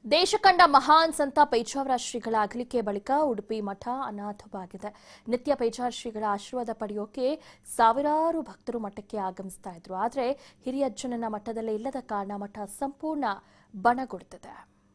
ದೇಶ ಕಂಡ ಮಹಾನ್ ಸಂತ ಪೇಜಾವರ ಶ್ರೀಗಳ ಅಗಲಿಕೆ ಬಳಿಕ ಉಡುಪಿ ಮಠ ಅನಾಥವಾಗಿದೆ ನಿತ್ಯ ಪೇಜಾವರ ಶ್ರೀಗಳ ಆಶೀರ್ವಾದ ಪಡೆಯೋಕೆ ಸಾವಿರಾರು ಭಕ್ತರು ಮಠಕ್ಕೆ ಆಗಮಿಸ್ತಾ ಇದ್ರು ಆದರೆ ಹಿರಿಯಜ್ಜನನ ಮಠದಲ್ಲೇ ಇಲ್ಲದ ಕಾರಣ ಮಠ ಸಂಪೂರ್ಣ ಬಣಗುಡುತ್ತಿದೆ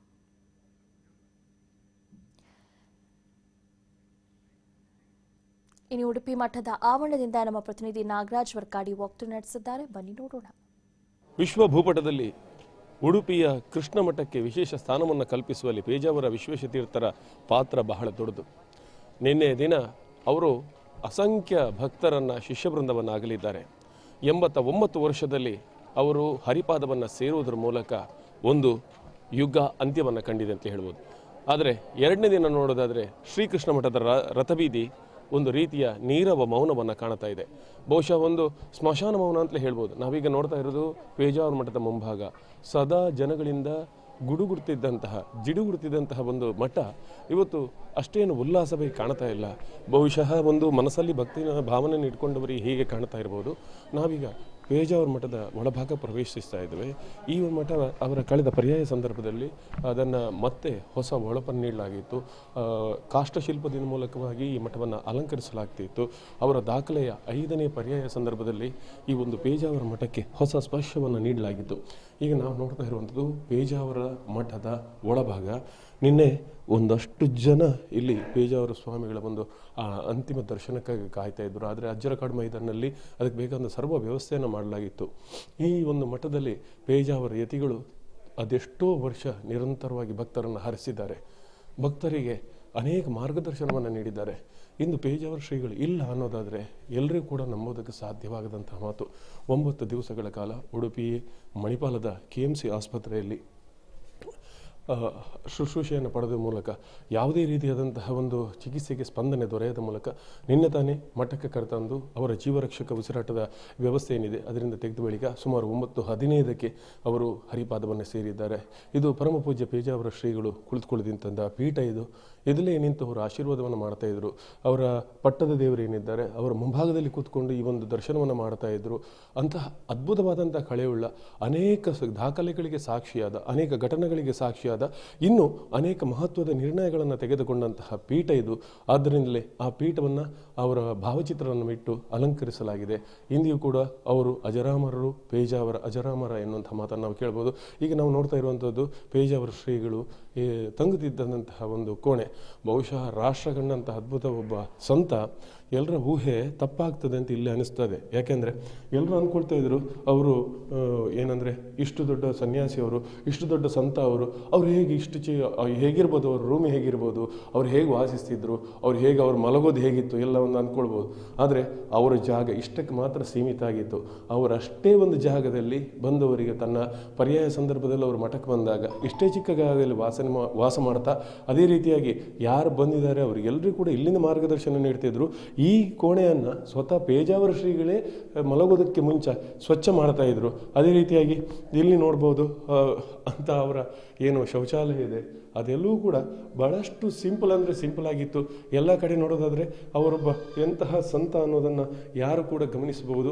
ಇನ್ನು ಉಡುಪಿ ಮಠದ ಆವರಣದಿಂದ ನಮ್ಮ ಪ್ರತಿನಿಧಿ ನಾಗರಾಜ್ ವರ್ಕಾಡಿ ವಾಕ್ತು ನಡೆಸಿದ್ದಾರೆ ಬನ್ನಿ ನೋಡೋಣ ವಿಶ್ವ ಭೂಪಟದಲ್ಲಿ ಉಡುಪಿಯ ಕೃಷ್ಣ ಮಠಕ್ಕೆ ವಿಶೇಷ ಸ್ಥಾನವನ್ನು ಕಲ್ಪಿಸುವಲ್ಲಿ ಪೇಜಾವರ ವಿಶ್ವೇಶತೀರ್ಥರ ಪಾತ್ರ ಬಹಳ ದೊಡ್ಡದು ನಿನ್ನೆ ದಿನ ಅವರು ಅಸಂಖ್ಯ ಭಕ್ತರನ್ನು ಶಿಷ್ಯವೃಂದವನ್ನು ಆಗಲಿದ್ದಾರೆ ಎಂಬತ್ತ ಒಂಬತ್ತು ವರ್ಷದಲ್ಲಿ ಅವರು ಹರಿಪಾದವನ್ನು ಸೇರುವುದರ ಮೂಲಕ ಒಂದು ಯುಗ ಅಂತ್ಯವನ್ನು ಕಂಡಿದೆ ಅಂತ ಹೇಳ್ಬೋದು ಆದರೆ ಎರಡನೇ ದಿನ ನೋಡೋದಾದರೆ ಶ್ರೀಕೃಷ್ಣ ಮಠದ ರ- ರಥಬೀದಿ ಒಂದು ರೀತಿಯ ನೀರವ ಮೌನವನ್ನು ಕಾಣ್ತಾ ಇದೆ ಬಹುಶಃ ಒಂದು ಸ್ಮಶಾನ ಮೌನ ಅಂತಲೇ ಹೇಳ್ಬೋದು ನಾವೀಗ ನೋಡ್ತಾ ಇರೋದು ಪೇಜಾವರ ಮಠದ ಮುಂಭಾಗ ಸದಾ ಜನಗಳಿಂದ ಗುಡುಗುಡ್ತಿದ್ದಂತಹ ಜಿಡುಗುಡ್ತಿದ್ದಂತಹ ಒಂದು ಮಠ ಇವತ್ತು ಅಷ್ಟೇನು ಉಲ್ಲಾಸವಾಗಿ ಕಾಣ್ತಾ ಇಲ್ಲ ಬಹುಶಃ ಒಂದು ಮನಸ್ಸಲ್ಲಿ ಭಕ್ತಿನ ಭಾವನೆಯನ್ನು ಇಟ್ಕೊಂಡವರಿಗೆ ಹೀಗೆ ಕಾಣ್ತಾ ಇರ್ಬೋದು ನಾವೀಗ ಪೇಜಾವರ ಮಠದ ಒಳಭಾಗ ಪ್ರವೇಶಿಸ್ತಾ ಇದ್ದೇವೆ ಈ ಒಂದು ಮಠ ಅವರ ಕಳೆದ ಪರ್ಯಾಯ ಸಂದರ್ಭದಲ್ಲಿ ಅದನ್ನು ಮತ್ತೆ ಹೊಸ ಒಳಪನ್ನು ನೀಡಲಾಗಿತ್ತು ಆ, ಕಾಷ್ಟಶಿಲ್ಪದಿಂದ ಮೂಲಕವಾಗಿ ಈ ಮಠವನ್ನು ಅಲಂಕರಿಸಲಾಗ್ತಿತ್ತು ಅವರ ದಾಖಲೆಯ ಐದನೇ ಪರ್ಯಾಯ ಸಂದರ್ಭದಲ್ಲಿ ಈ ಒಂದು ಪೇಜಾವರ ಮಠಕ್ಕೆ ಹೊಸ ಸ್ಪರ್ಶವನ್ನು ನೀಡಲಾಗಿತ್ತು ಈಗ ನಾವು ನೋಡ್ತಾ ಇರುವಂಥದ್ದು ಪೇಜಾವರ ಮಠದ ಒಳಭಾಗ ನಿನ್ನೆ ಒಂದಷ್ಟು ಜನ ಇಲ್ಲಿ ಪೇಜಾವರ ಸ್ವಾಮಿಗಳ ಒಂದು ಆ, ಅಂತಿಮ ದರ್ಶನಕ್ಕಾಗಿ ಕಾಯ್ತಾ ಇದ್ದರು ಆದರೆ ಅಜ್ಜರಕಾಡು ಮೈದಾನಲ್ಲಿ ಅದಕ್ಕೆ ಬೇಕಾದ ಸರ್ವ ವ್ಯವಸ್ಥೆಯನ್ನು ಮಾಡಲಾಗಿತ್ತು ಈ ಒಂದು ಮಠದಲ್ಲಿ ಪೇಜಾವರ ಯತಿಗಳು ಅದೆಷ್ಟೋ ವರ್ಷ ನಿರಂತರವಾಗಿ ಭಕ್ತರನ್ನು ಹರಿಸಿದ್ದಾರೆ ಭಕ್ತರಿಗೆ ಅನೇಕ ಮಾರ್ಗದರ್ಶನವನ್ನು ನೀಡಿದ್ದಾರೆ ಇಂದು ಪೇಜಾವರ ಶ್ರೀಗಳು ಇಲ್ಲ ಅನ್ನೋದಾದರೆ ಎಲ್ಲರಿಗೂ ಕೂಡ ನಂಬೋದಕ್ಕೆ ಸಾಧ್ಯವಾಗದಂತಹ ಮಾತು ಒಂಬತ್ತು ದಿವಸಗಳ ಕಾಲ ಉಡುಪಿ ಮಣಿಪಾಲದ ಕೆ ಎಂ ಸಿ ಆಸ್ಪತ್ರೆಯಲ್ಲಿ ಆ, ಶುಶ್ರೂಷೆಯನ್ನು ಪಡೆದ ಮೂಲಕ ಯಾವುದೇ ರೀತಿಯಾದಂತಹ ಒಂದು ಚಿಕಿತ್ಸೆಗೆ ಸ್ಪಂದನೆ ದೊರೆಯದ ಮೂಲಕ ನಿನ್ನೆ ತಾನೇ ಮಠಕ್ಕೆ ಕರೆತಂದು ಅವರ ಜೀವರಕ್ಷಕ ಉಸಿರಾಟದ ವ್ಯವಸ್ಥೆ ಏನಿದೆ ಅದರಿಂದ ತೆಗೆದ ಬಳಿಕ ಸುಮಾರು ಒಂಬತ್ತು ಹದಿನೈದಕ್ಕೆ ಅವರು ಹರಿಪಾದವನ್ನು ಸೇರಿದ್ದಾರೆ ಇದು ಪರಮ ಪೂಜ್ಯ ಪೇಜಾವರ ಶ್ರೀಗಳು ಕುಳಿತುಕೊಳ್ಳದಿಂತಂದ ಪೀಠ ಇದು ಎದಲೇ ನಿಂತು ಅವರು ಆಶೀರ್ವಾದವನ್ನು ಮಾಡ್ತಾ ಇದ್ರು ಅವರ ಪಟ್ಟದ ದೇವರು ಏನಿದ್ದಾರೆ ಅವರ ಮುಂಭಾಗದಲ್ಲಿ ಕೂತ್ಕೊಂಡು ಈ ಒಂದು ದರ್ಶನವನ್ನು ಮಾಡ್ತಾ ಇದ್ರು ಅಂತಹ ಅದ್ಭುತವಾದಂತಹ ಕಳೆಯುಳ್ಳ ಅನೇಕ ಸ- ದಾಖಲೆಗಳಿಗೆ ಸಾಕ್ಷಿಯಾದ ಅನೇಕ ಘಟನೆಗಳಿಗೆ ಸಾಕ್ಷಿಯಾದ ಇನ್ನು ಅನೇಕ ಮಹತ್ವದ ನಿರ್ಣಯಗಳನ್ನು ತೆಗೆದುಕೊಂಡಂತಹ ಪೀಠ ಇದು ಆದ್ದರಿಂದಲೇ ಆ ಪೀಠವನ್ನು ಅವರ ಭಾವಚಿತ್ರವನ್ನು ಇಟ್ಟು ಅಲಂಕರಿಸಲಾಗಿದೆ ಇಂದಿಯೂ ಕೂಡ ಅವರು ಅಜರಾಮರರು ಪೇಜಾವರ ಅಜರಾಮರ ಎನ್ನುವಂಥ ಮಾತನ್ನು ನಾವು ಕೇಳ್ಬೋದು ಈಗ ನಾವು ನೋಡ್ತಾ ಇರುವಂಥದ್ದು ಪೇಜಾವರ ಶ್ರೀಗಳು ಈ ತಂಗುತ್ತಿದ್ದಂತಹ ಒಂದು ಕೋಣೆ ಬಹುಶಃ ರಾಷ್ಟ್ರ ಕಂಡಂತಹ ಅದ್ಭುತ ಒಬ್ಬ ಸಂತ ಎಲ್ಲರ ಊಹೆ ತಪ್ಪಾಗ್ತದೆ ಅಂತ ಇಲ್ಲಿ ಅನಿಸ್ತದೆ ಯಾಕೆಂದರೆ ಎಲ್ಲರೂ ಅಂದ್ಕೊಳ್ತಾ ಇದ್ರು ಅವರು ಆ, ಏನಂದ್ರೆ ಇಷ್ಟು ದೊಡ್ಡ ಸನ್ಯಾಸಿ ಅವರು ಇಷ್ಟು ದೊಡ್ಡ ಸಂತ ಅವರು ಅವ್ರು ಹೇಗೆ ಇಷ್ಟು ಚಿ ಆ, ಹೇಗಿರ್ಬೋದು ಅವ್ರ ರೂಮ್ ಹೇಗಿರ್ಬೋದು ಅವ್ರು ಹೇಗೆ ವಾಸಿಸ್ತಿದ್ರು ಅವ್ರು ಹೇಗೆ ಅವ್ರು ಮಲಗೋದು ಹೇಗಿತ್ತು ಎಲ್ಲವನ್ನು ಅಂದ್ಕೊಳ್ಬೋದು ಆದರೆ ಅವರ ಜಾಗ ಇಷ್ಟಕ್ಕೆ ಮಾತ್ರ ಸೀಮಿತ ಆಗಿತ್ತು ಅವರಷ್ಟೇ ಒಂದು ಜಾಗದಲ್ಲಿ ಬಂದವರಿಗೆ ತನ್ನ ಪರ್ಯಾಯ ಸಂದರ್ಭದಲ್ಲಿ ಅವರು ಮಠಕ್ಕೆ ಬಂದಾಗ ಇಷ್ಟೇ ಚಿಕ್ಕ ಜಾಗದಲ್ಲಿ ವಾಸನೆ ಮಾ- ವಾಸ ಮಾಡ್ತಾ ಅದೇ ರೀತಿಯಾಗಿ ಯಾರು ಬಂದಿದ್ದಾರೆ ಅವರಿಗೆಲ್ಲರಿಗೂ ಕೂಡ ಇಲ್ಲಿಂದ ಮಾರ್ಗದರ್ಶನ ನೀಡ್ತಿದ್ರು ಈ ಕೋಣೆಯನ್ನು ಸ್ವತಃ ಪೇಜಾವರ ಶ್ರೀಗಳೇ ಆ, ಮಲಗೋದಕ್ಕೆ ಮುಂಚೆ ಸ್ವಚ್ಛ ಮಾಡ್ತಾ ಇದ್ರು ಅದೇ ರೀತಿಯಾಗಿ ಇಲ್ಲಿ ನೋಡ್ಬೋದು ಆ, ಅಂತ ಅವರ ಏನು ಶೌಚಾಲಯ ಇದೆ ಅದೆಲ್ಲವೂ ಕೂಡ ಬಹಳಷ್ಟು ಸಿಂಪಲ್ ಅಂದರೆ ಸಿಂಪಲ್ ಆಗಿತ್ತು ಎಲ್ಲ ಕಡೆ ನೋಡೋದಾದರೆ ಅವರೊಬ್ಬ ಎಂತಹ ಸಂತ ಅನ್ನೋದನ್ನು ಯಾರು ಕೂಡ ಗಮನಿಸಬಹುದು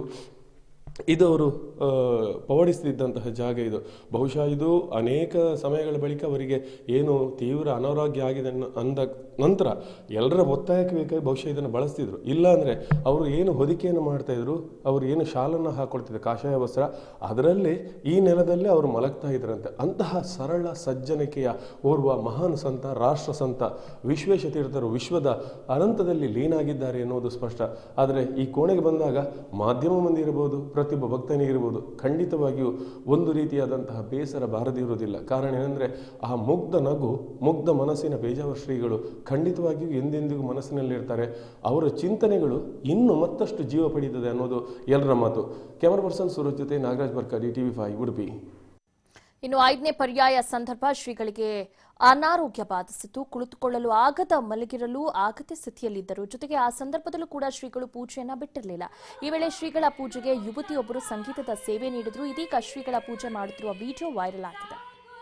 ಇದು ಅವರು ಆ, ಪವಡಿಸ್ತಿದ್ದಂತಹ ಜಾಗ ಇದು ಬಹುಶಃ ಇದು ಅನೇಕ ಸಮಯಗಳ ಬಳಿಕ ಅವರಿಗೆ ಏನು ತೀವ್ರ ಅನಾರೋಗ್ಯ ಆಗಿದೆ ಅನ್ನೋ ಅಂದ ನಂತರ ಎಲ್ಲರ ಒತ್ತಾಯಕ್ಕೆ ಬೇಕಾಗಿ ಬಹುಶಃ ಇದನ್ನು ಬಳಸ್ತಿದ್ರು ಇಲ್ಲ ಅಂದರೆ ಅವರು ಏನು ಹೊದಿಕೆಯನ್ನು ಮಾಡ್ತಾ ಇದ್ರು ಅವರು ಏನು ಶಾಲನ್ನು ಹಾಕೊಳ್ತಿದ್ರು ಕಾಷಾಯ ವಸ್ತ್ರ ಅದರಲ್ಲೇ ಈ ನೆಲದಲ್ಲೇ ಅವರು ಮಲಗ್ತಾ ಇದ್ರಂತೆ ಅಂತಹ ಸರಳ ಸಜ್ಜನಿಕೆಯ ಓರ್ವ ಮಹಾನ್ ಸಂತ ರಾಷ್ಟ್ರ ಸಂತ ವಿಶ್ವೇಶ ತೀರ್ಥರು ವಿಶ್ವದ ಅನಂತದಲ್ಲಿ ಲೀನಾಗಿದ್ದಾರೆ ಎನ್ನುವುದು ಸ್ಪಷ್ಟ ಆದರೆ ಈ ಕೋಣೆಗೆ ಬಂದಾಗ ಮಾಧ್ಯಮ ಮಂದಿ ಇರಬಹುದು ಪ್ರತಿಯೊಬ್ಬ ಭಕ್ತನಿಗಿರ್ಬೋದು ಖಂಡಿತವಾಗಿಯೂ ಒಂದು ರೀತಿಯಾದಂತಹ ಬೇಸರ ಬಾರದಿರುವುದಿಲ್ಲ ಕಾರಣ ಏನಂದರೆ ಆ ಮುಗ್ಧ ನಗು ಮುಗ್ಧ ಮನಸ್ಸಿನ ಬೇಜಾವರ ಶ್ರೀಗಳು ಖಂಡಿತವಾಗಿಯೂ ಎಂದೆಂದಿಗೂ ಮನಸ್ಸಿನಲ್ಲಿರ್ತಾರೆ ಅವರ ಚಿಂತನೆಗಳು ಇನ್ನೂ ಮತ್ತಷ್ಟು ಜೀವ ಪಡೀತದೆ ಅನ್ನೋದು ಎಲ್ಲರ ಮಾತು ಕ್ಯಾಮರಾ ಪರ್ಸನ್ ಸುರಜ್ ಜೊತೆ ನಾಗರಾಜ್ ಬರ್ಕಾಡಿ ಟಿವಿ ಫೈವ್ ಉಡುಪಿ ಇನ್ನು ಐದನೇ ಪರ್ಯಾಯ ಸಂದರ್ಭ ಶ್ರೀಗಳಿಗೆ ಅನಾರೋಗ್ಯ ಬಾಧಿಸಿತು ಕುಳಿತುಕೊಳ್ಳಲು ಆಗದ ಮಲಗಿರಲು ಆಗದ ಸ್ಥಿತಿಯಲ್ಲಿದ್ದರು ಜೊತೆಗೆ ಆ ಸಂದರ್ಭದಲ್ಲೂ ಕೂಡ ಶ್ರೀಗಳು ಪೂಜೆಯನ್ನ ಬಿಟ್ಟಿರಲಿಲ್ಲ ಈ ವೇಳೆ ಶ್ರೀಗಳ ಪೂಜೆಗೆ ಯುವತಿಯೊಬ್ಬರು ಸಂಗೀತದ ಸೇವೆ ನೀಡಿದ್ರು ಇದೀಗ ಶ್ರೀಗಳ ಪೂಜೆ ಮಾಡುತ್ತಿರುವ ವಿಡಿಯೋ ವೈರಲ್ ಆಗಿದೆ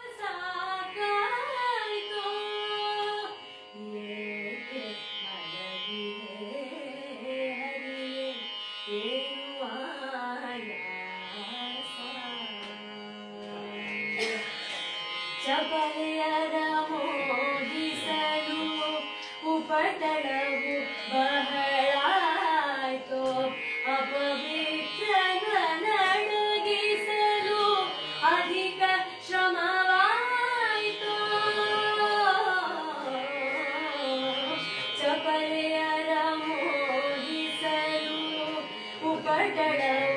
ಸಾಕಾಯ್ತೋ ಏಕೆ ಮಲಗಿದೆ ಹರಿಯೇ ಏನು ಆಯಾಸ ಚಪಲೆಯರ ಮೋಹಿಸಲು ಉಪಟಳವು ಬಹಳಾಯ್ತು ಅಪವಿತ್ರನ ನಡುಗಿಸಲು ಅಧಿಕ ಶ್ರಮವಾಯಿತು ಚಪಲೆಯರ ಮೋಹಿಸಲು ಉಪಟಳವು